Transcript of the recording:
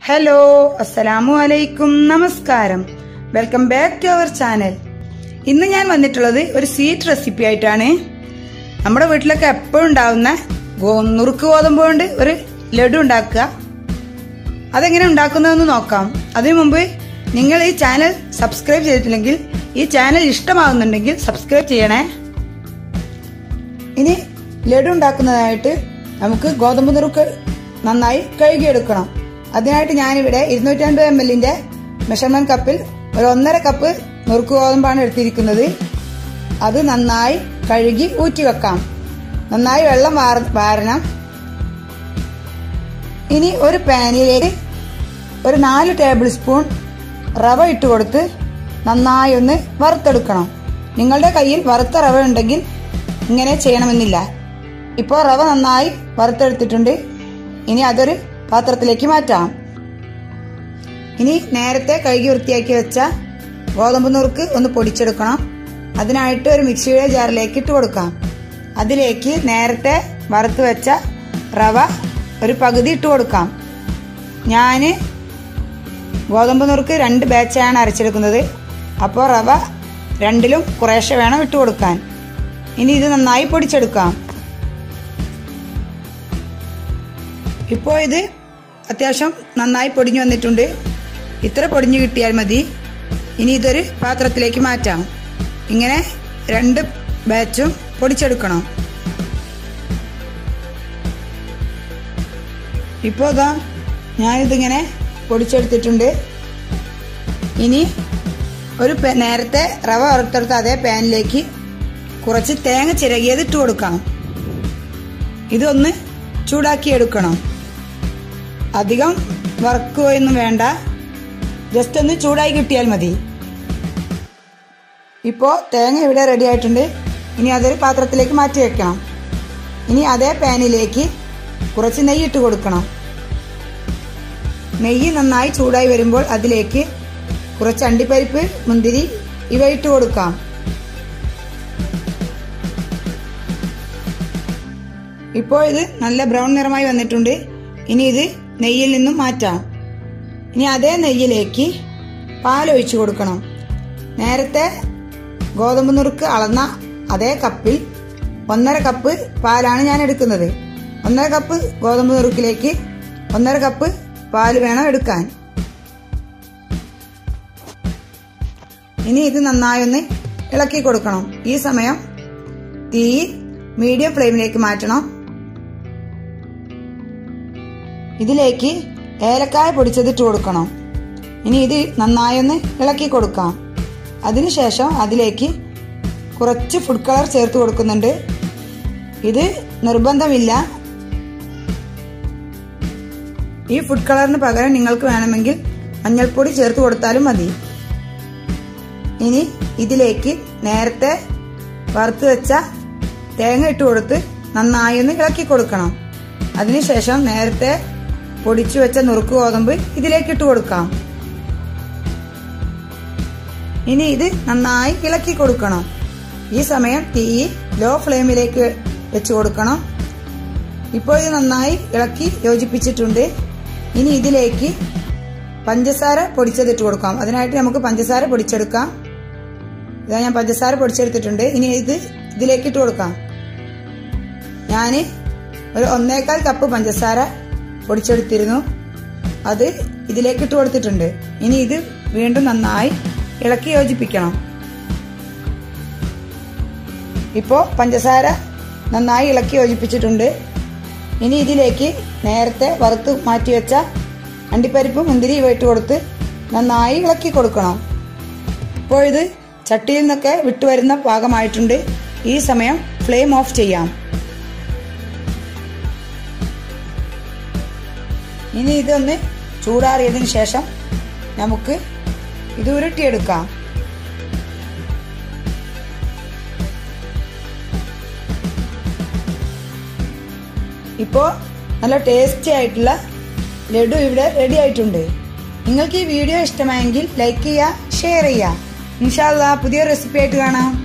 hello അസ്സലാമു അലൈക്കും നമസ്കാരം welcome back to our channel ഇന്ന് ഞാൻ വന്നിട്ടുള്ളത് ഒരു സ്വീറ്റ് റെസിപ്പി ആയിട്ടാണ് നമ്മുടെ വീട്ടിലൊക്കെ എപ്പോഴും ഉണ്ടാവുന്ന ഗോ- നുറുക്ക് ഗോതമ്പ് കൊണ്ട് ഒരു ലഡു ഉണ്ടാക്കുക അതെങ്ങനെ ഉണ്ടാക്കുന്നതെന്ന് നോക്കാം അതിനു മുമ്പ് നിങ്ങൾ ഈ ചാനൽ സബ്സ്ക്രൈബ് ചെയ്തിട്ടില്ലെങ്കിൽ ഈ ചാനൽ ഇഷ്ടമാകുന്നുണ്ടെങ്കിൽ സബ്സ്ക്രൈബ് ചെയ്യണേ ഇനി ലഡു ഉണ്ടാക്കുന്നതായിട്ട് നമുക്ക് ഗോതമ്പ് നുറുക്ക് നന്നായി കഴുകിയെടുക്കണം അതിനായിട്ട് ഞാനിവിടെ ഇരുന്നൂറ്റമ്പത് എം എല്ലിന്റെ മെഷർമെന്റ് കപ്പിൽ ഒരു ഒന്നര കപ്പ് നുറുക്ക് ഗോതമ്പാണ് എടുത്തിരിക്കുന്നത് അത് നന്നായി കഴുകി ഊറ്റി വെക്കാം നന്നായി വെള്ളം വാര- വാരണം ഇനി ഒരു പാനിലേക്ക് ഒരു നാല് ടേബിൾ സ്പൂൺ റവ ഇട്ട് കൊടുത്ത് നന്നായി ഒന്ന് വറുത്തെടുക്കണം നിങ്ങളുടെ കയ്യിൽ വറുത്ത റവ ഉണ്ടെങ്കിൽ ഇങ്ങനെ ചെയ്യണമെന്നില്ല ഇപ്പോൾ റവ നന്നായി വറുത്തെടുത്തിട്ടുണ്ട് ഇനി അതൊരു പാത്രത്തിലേക്ക് മാറ്റാം ഇനി നേരത്തെ കഴുകി വൃത്തിയാക്കി വെച്ച ഗോതമ്പ് നുറുക്ക് ഒന്ന് പൊടിച്ചെടുക്കണം അതിനായിട്ട് ഒരു മിക്സിയുടെ ജാറിലേക്ക് ഇട്ട് കൊടുക്കാം അതിലേക്ക് നേരത്തെ വറുത്ത് വെച്ച റവ ഒരു പകുതി ഇട്ട് കൊടുക്കാം ഞാൻ ഗോതമ്പ് നുറുക്ക് രണ്ട് ബാച്ചാണ് അരച്ചെടുക്കുന്നത് അപ്പോൾ റവ രണ്ടിലും കുറേശ്ശെ വേണം ഇട്ട് കൊടുക്കാൻ ഇനി ഇത് നന്നായി പൊടിച്ചെടുക്കാം ഇപ്പോൾ ഇത് അത്യാവശ്യം നന്നായി പൊടിഞ്ഞു വന്നിട്ടുണ്ട് ഇത്ര പൊടിഞ്ഞു കിട്ടിയാൽ മതി ഇനി ഇതൊരു പാത്രത്തിലേക്ക് മാറ്റാം ഇങ്ങനെ രണ്ട് ബാച്ചും പൊടിച്ചെടുക്കണം ഇപ്പോൾ ഇതാ ഞാനിതിങ്ങനെ പൊടിച്ചെടുത്തിട്ടുണ്ട് ഇനി ഒരു പെ- നേരത്തെ റവ വറുത്തെടുത്ത അതേ പാനിലേക്ക് കുറച്ച് തേങ്ങ ചിരകിയത് ഇട്ട് കൊടുക്കാം ഇതൊന്ന് ചൂടാക്കി എടുക്കണം അധികം വറക്കുകയൊന്നും വേണ്ട ജസ്റ്റ് ഒന്ന് ചൂടായി കിട്ടിയാൽ മതി ഇപ്പോൾ തേങ്ങ ഇവിടെ റെഡി ആയിട്ടുണ്ട് ഇനി അതൊരു പാത്രത്തിലേക്ക് മാറ്റി വെക്കണം ഇനി അതേ പാനിലേക്ക് കുറച്ച് നെയ്യ് ഇട്ട് കൊടുക്കണം നെയ്യ് നന്നായി ചൂടായി വരുമ്പോൾ അതിലേക്ക് കുറച്ച് അണ്ടിപ്പരിപ്പ് മുന്തിരി ഇവ ഇട്ട് കൊടുക്കാം ഇപ്പോൾ ഇത് നല്ല ബ്രൗൺ നിറമായി വന്നിട്ടുണ്ട് ഇനി ഇത് നെയ്യിൽ നിന്നും മാറ്റാം ഇനി അതേ നെയ്യിലേക്ക് പാലൊഴിച്ചു കൊടുക്കണം നേരത്തെ ഗോതമ്പ് നുറുക്ക് അളന്ന അതേ കപ്പിൽ ഒന്നര കപ്പ് പാലാണ് ഞാൻ എടുക്കുന്നത് ഒന്നര കപ്പ് ഗോതമ്പ് നുറുക്കിലേക്ക് ഒന്നര കപ്പ് പാല് വേണം എടുക്കാൻ ഇനി ഇത് നന്നായി ഒന്ന് ഇളക്കി കൊടുക്കണം ഈ സമയം തീ മീഡിയം ഫ്ലെയിമിലേക്ക് മാറ്റണം ഇതിലേക്ക് ഏലക്കായ പൊടിച്ചതിട്ട് കൊടുക്കണം ഇനി ഇത് നന്നായി ഒന്ന് ഇളക്കി കൊടുക്കാം അതിനുശേഷം അതിലേക്ക് കുറച്ച് ഫുഡ് കളർ ചേർത്ത് കൊടുക്കുന്നുണ്ട് ഇത് നിർബന്ധമില്ല ഈ ഫുഡ് കളറിന് പകരം നിങ്ങൾക്ക് വേണമെങ്കിൽ മഞ്ഞൾപ്പൊടി ചേർത്ത് കൊടുത്താലും മതി ഇനി ഇതിലേക്ക് നേരത്തെ വറുത്ത് വെച്ച തേങ്ങ ഇട്ട് കൊടുത്ത് നന്നായി ഒന്ന് ഇളക്കി കൊടുക്കണം അതിനുശേഷം നേരത്തെ പൊടിച്ചു വെച്ച നുറുക്ക് ഗോതമ്പ് ഇതിലേക്ക് ഇട്ട് കൊടുക്കാം ഇനി ഇത് നന്നായി ഇളക്കി കൊടുക്കണം ഈ സമയം തീ ലോ ഫ്ലെയിമിലേക്ക് വെച്ച് കൊടുക്കണം ഇപ്പോൾ ഇത് നന്നായി ഇളക്കി യോജിപ്പിച്ചിട്ടുണ്ട് ഇനി ഇതിലേക്ക് പഞ്ചസാര പൊടിച്ചതിട്ട് കൊടുക്കാം അതിനായിട്ട് നമുക്ക് പഞ്ചസാര പൊടിച്ചെടുക്കാം ഇതാ ഞാൻ പഞ്ചസാര പൊടിച്ചെടുത്തിട്ടുണ്ട് ഇനി ഇത് ഇതിലേക്ക് ഇട്ട് കൊടുക്കാം ഞാൻ ഒരു ഒന്നേകാൽ കപ്പ് പഞ്ചസാര പൊടിച്ചെടുത്തിരുന്നു അത് ഇതിലേക്ക് ഇട്ട് കൊടുത്തിട്ടുണ്ട് ഇനി ഇത് വീണ്ടും നന്നായി ഇളക്കി യോജിപ്പിക്കണം ഇപ്പോൾ പഞ്ചസാര നന്നായി ഇളക്കി യോജിപ്പിച്ചിട്ടുണ്ട് ഇനി ഇതിലേക്ക് നേരത്തെ വറുത്ത് മാറ്റി വെച്ച അണ്ടിപ്പരിപ്പ് മുന്തിരി ഇവ ഇട്ട് കൊടുത്ത് നന്നായി ഇളക്കി കൊടുക്കണം ഇപ്പോൾ ഇത് ചട്ടിയിൽ നിന്നൊക്കെ വിട്ടുവരുന്ന പാകമായിട്ടുണ്ട് ഈ സമയം ഫ്ലെയിം ഓഫ് ചെയ്യാം ഇനി ഇതൊന്ന് ചൂടാറിയതിനു ശേഷം നമുക്ക് ഇത് ഉരുട്ടിയെടുക്കാം ഇപ്പോൾ നല്ല ടേസ്റ്റി ആയിട്ടുള്ള ലഡു ഇവിടെ റെഡി ആയിട്ടുണ്ട് നിങ്ങൾക്ക് ഈ വീഡിയോ ഇഷ്ടമായെങ്കിൽ ലൈക്ക് ചെയ്യുക ഷെയർ ചെയ്യുക ഇൻഷാല്ല പുതിയ റെസിപ്പി ആയിട്ട് കാണാം